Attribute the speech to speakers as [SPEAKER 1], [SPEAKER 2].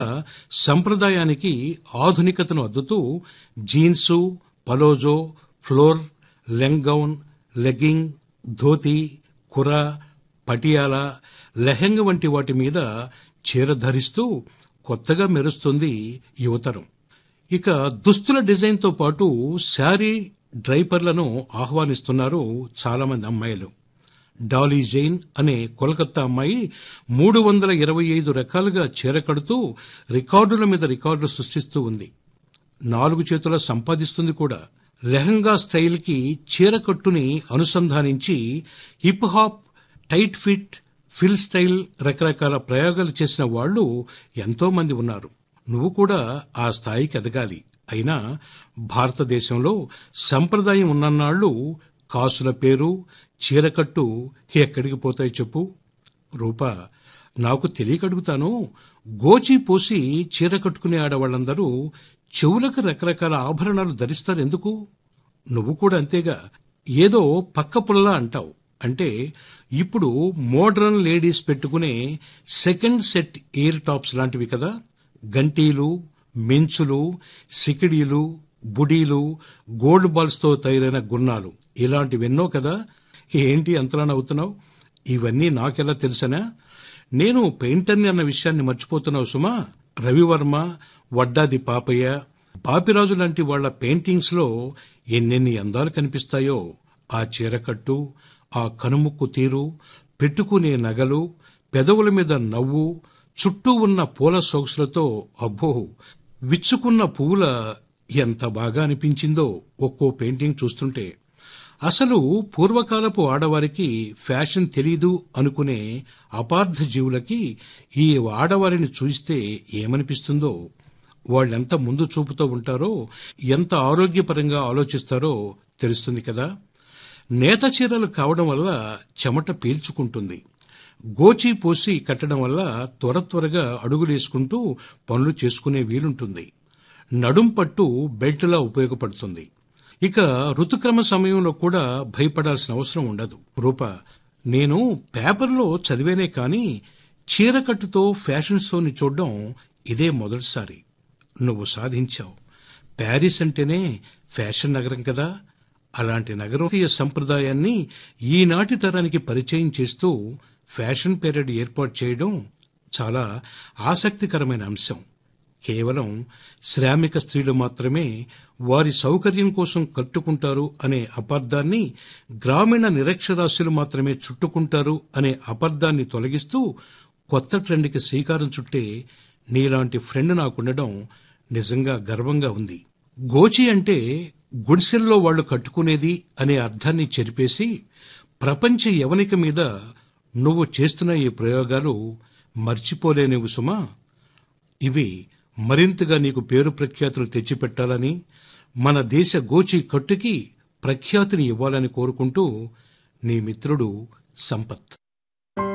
[SPEAKER 1] సంప్రదాయానికి ఆధునికతను అద్దుతూ jeans palazzo floor length gown legging dhoti kurta Patiala lehenga వంటి వాటి మీద చీర ధరిస్తూ కొత్తగా మెరుస్తుంది యువతరం ఇక దుస్తుల డిజైన్తో పాటు శారీ డ్రైపర్లను ఆహ్వానిస్తున్నారు చాలామంది అమ్మాయిలు డాలీ జైన్ అనే కోల్కత్తా అమ్మాయి మూడు వందల ఇరవై ఐదు రకాలుగా చీర కడుతూ రికార్డుల మీద రికార్డులు సృష్టిస్తూ ఉంది నాలుగు చేతుల సంపాదిస్తుంది కూడా లెహంగా స్టైల్కి చీర కట్టుని అనుసంధానించి hip hop tight fit fill style రకరకాల ప్రయోగాలు చేసిన వాళ్ళు ఎంతో మంది ఉన్నారు నువ్వు కూడా ఆ స్థాయికి ఎదగాలి అయినా భారతదేశంలో సంప్రదాయం ఉన్ననాళ్ళు కాసుల పేరు చీరకట్టు ఎక్కడికి పోతాయి చెప్పు రూపా నాకు తెలియకడుగుతాను గోచి పోసి చీర కట్టుకునే ఆడవాళ్ళందరూ చెవులకు రకరకాల ఆభరణాలు ధరిస్తారు ఎందుకు నువ్వు కూడా అంతేగా ఏదో పక్క పుల్ల అంటావు అంటే ఇప్పుడు మోడ్రన్ లేడీస్ పెట్టుకునే సెకండ్ సెట్ ఇయర్ టాప్స్ లాంటివి కదా గంటీలు మెంచులు సికిడీలు బుడీలు గోల్డ్ బాల్స్తో తయారైన గుర్నాలు ఇలాంటివెన్నో కదా ఏంటి అంతలా నవ్వుతున్నావు ఇవన్నీ నాకెలా తెలుసనా నేను పెయింటర్ని అన్న విషయాన్ని మర్చిపోతున్నావు సుమా రవివర్మ వడ్డాది పాపయ్య పాపిరాజు లాంటి వాళ్ల పెయింటింగ్స్ లో ఎన్నెన్ని అందాలు కనిపిస్తాయో ఆ చీరకట్టు ఆ కనుముక్కు తీరు పెట్టుకునే నగలు పెదవుల మీద నవ్వు చుట్టూ ఉన్న పూల సొగసులతో అబ్బో విచ్చుకున్న పువ్వుల ఎంత బాగా అనిపించిందో ఒక్కో పెయింటింగ్ చూస్తుంటే అసలు పూర్వకాలపు ఆడవారికి ఫ్యాషన్ తెలీదు అనుకునే అపార్థ జీవులకి ఈ ఆడవారిని చూస్తే ఏమనిపిస్తుందో వాళ్ళెంత ముందు చూపుతో ఉంటారో ఎంత ఆరోగ్యపరంగా ఆలోచిస్తారో తెలుస్తుంది కదా నేత చీరలు కావడం వల్ల చెమట పీల్చుకుంటుంది గోచి పోసి కట్టడం వల్ల త్వర త్వరగా అడుగులేసుకుంటూ పనులు చేసుకునే వీలుంటుంది నడుం పట్టు బెల్ట్లా ఉపయోగపడుతుంది ఇక ఋతుక్రమ సమయంలో కూడా భయపడాల్సిన అవసరం ఉండదు రూప నేను పేపర్లో చదివేనే కానీ చీరకట్టుతో ఫ్యాషన్ షోని చూడడం ఇదే మొదటిసారి నువ్వు సాధించావు ప్యారిస్ అంటేనే ఫ్యాషన్ నగరం కదా అలాంటి నగరీయ సంప్రదాయాన్ని ఈనాటి తరానికి పరిచయం చేస్తూ ఫ్యాషన్ పీరియడ్ ఏర్పాటు చేయడం చాలా ఆసక్తికరమైన అంశం కేవలం శ్రామిక స్త్రీలు మాత్రమే వారి సౌకర్యం కోసం కట్టుకుంటారు అనే అపార్థాన్ని గ్రామీణ నిరక్షరాస్యులు మాత్రమే చుట్టుకుంటారు అనే అపార్థాన్ని తొలగిస్తూ కొత్త ట్రెండ్కి శ్రీకారం చుట్టే నీలాంటి ఫ్రెండ్ నాకుండడం నిజంగా గర్వంగా ఉంది గోచి అంటే గుడిసెల్లో వాళ్ళు కట్టుకునేది అనే అర్థాన్ని చెరిపేసి ప్రపంచ యవనిక మీద నువ్వు చేస్తున్న ఈ ప్రయోగాలు మర్చిపోలేనివి సుమా ఇవి మరింతగా నీకు పేరు ప్రఖ్యాతులు తెచ్చిపెట్టాలని మన దేశ గోచి కట్టుకి ప్రఖ్యాతిని ఇవ్వాలని కోరుకుంటూ నీ మిత్రుడు సంపత్